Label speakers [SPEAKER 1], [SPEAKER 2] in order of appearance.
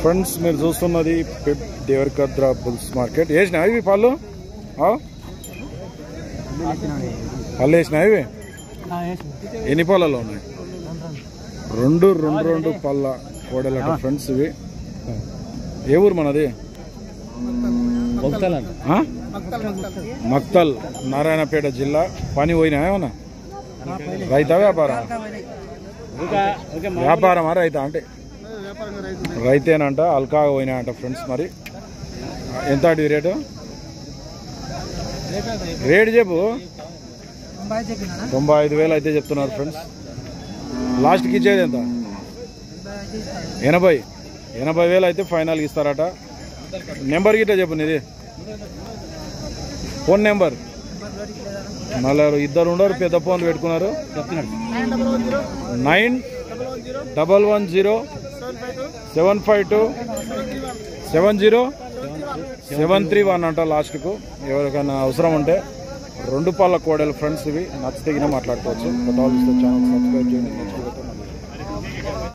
[SPEAKER 1] Friends మీరు చూస్తున్నది Pep Devarakadra bulls market వేసినా ఇవి పళ్ళు ఆ? పళ్ళు వేసినా ఇవి ఎన్ని పళ్ళలో ఉన్నాయి రెండు రెండు రెండు పళ్ళ కోడలట ఫ్రెండ్స్ ఇవి ఏ ఊరు మనది ఆ? మక్తల్ నారాయణపేట జిల్లా పని పోయినా ఏమన్నా రైతా వ్యాపారం వ్యాపారమా రైతా అంటే రైతేనంట అల్కాగా పోయినా అంట ఫ్రెండ్స్ మరి ఎంత అడిగి రేటు రేటు చెప్పు తొంభై ఐదు వేలు అయితే చెప్తున్నారు ఫ్రెండ్స్ లాస్ట్కి ఇచ్చేది ఎంత ఎనభై ఎనభై వేలు అయితే ఫైనల్కి ఇస్తారట నెంబర్ గిట్ట చెప్పు నీది ఫోన్ నెంబర్ నలుగురు ఇద్దరు ఉండరు పెద్ద ఫోన్లు పెట్టుకున్నారు nine double one zero seven five two seven zero seven three one అంట లాస్ట్కు ఎవరికైనా అవసరం ఉంటే రెండు పాల కోడలు ఫ్రెండ్స్ ఇవి నచ్చితే గిన మాట్లాడుకోవచ్చు కొత్త వాళ్ళు ఛానల్ సబ్స్క్రైబ్ చేయండి నెక్స్ట్